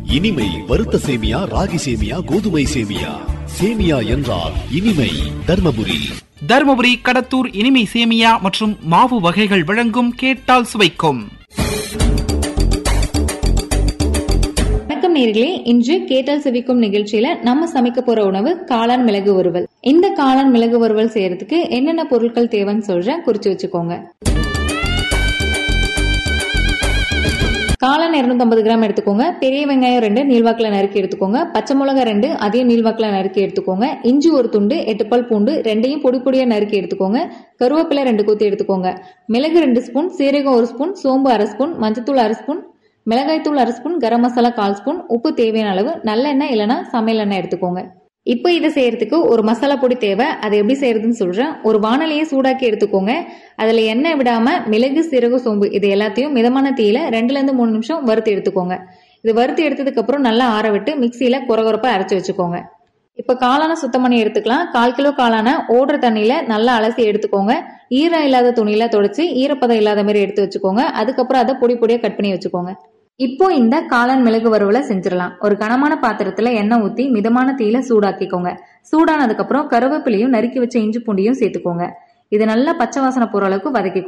இனிமை வறுத்த சேமியா ராகி சேமியா கோதுமை சேமியா சேமியா என்றால் இனிமை தர்மபுரி தருமபுரி கடத்தூர் இனிமை சேமியா மற்றும் மாவு வகைகள் வழங்கும் கேட்டால் சுவைக்கும் வணக்கம் நேர்களே இன்று கேட்டால் செவிக்கும் நிகழ்ச்சியில நம்ம சமைக்க போற உணவு காளான் மிளகு வறுவல் இந்த காளான் மிளகு வறுவல் செய்யறதுக்கு என்னென்ன பொருட்கள் தேவைன்னு சொல்றேன் குறிச்சு வச்சுக்கோங்க காளான் 250 கிராம் எடுத்துக்கோங்க பெரிய வெங்காயம் ரெண்டு நீள்வாக்கில் நறுக்கி எடுத்துக்கோங்க பச்சை மிளகாய் ரெண்டு அதையும் நீள்வாக்கில் நறுக்கி எடுத்துக்கோங்க இஞ்சி ஒரு துண்டு எட்டு பல் பூண்டு ரெண்டையும் பொடி பொடியா நறுக்கி எடுத்துக்கோங்க கருவேப்பிலை ரெண்டு கொத்தி எடுத்துக்கோங்க மிளகு ரெண்டு ஸ்பூன் சீரகம் ஒரு ஸ்பூன் சோம்பு அரை ஸ்பூன் மஞ்சத்தூள் அரை ஸ்பூன் மிளகாய்த்தூள் அரை ஸ்பூன் கரம் மசாலா கால் ஸ்பூன் உப்பு தேவையான அளவு நல்லெண்ணெய் இல்லைன்னா சமையல் எண்ணெய் எடுத்துக்கோங்க இப்போ இதை செய்யறதுக்கு ஒரு மசாலா பொடி தேவை அதை எப்படி செய்யறதுன்னு சொல்றேன் ஒரு வானலையே சூடாக்கி எடுத்துக்கோங்க அதுல எண்ணெய் விடாம மிளகு சீரகம் சோம்பு இது எல்லாத்தையும் மிதமான தீயில ரெண்டுல இருந்து மூணு நிமிஷம் வறுத்து எடுத்துக்கோங்க இது வறுத்து எடுத்ததுக்கு அப்புறம் நல்லா ஆற விட்டு மிக்சியில குறகுறப்பா அரைச்சு வச்சுக்கோங்க இப்ப காளான சுத்தம் பண்ணி எடுத்துக்கலாம் கால் கிலோ காளான ஓடுற தண்ணியில நல்லா அலசி எடுத்துக்கோங்க ஈரம் இல்லாத துணியில தொடச்சு ஈரப்பதம் இல்லாத மாதிரி எடுத்து வச்சுக்கோங்க அதுக்கப்புறம் அதை பொடி பொடியா கட் பண்ணி வச்சுக்கோங்க இப்போ இந்த காளான் மிளகு வறுவலை செஞ்சிடலாம் ஒரு கனமான பாத்திரத்துல எண்ணெய் ஊத்தி மிதமான தீயில சூடாக்கிக்கோங்க சூடானதுக்கு அப்புறம் கருவேப்பிலையும் நறுக்கி வச்ச இஞ்சி பூண்டியும் சேர்த்துக்கோங்க இது நல்லா பச்சை வாசனை போற அளவுக்கு வதக்கிக்கோங்க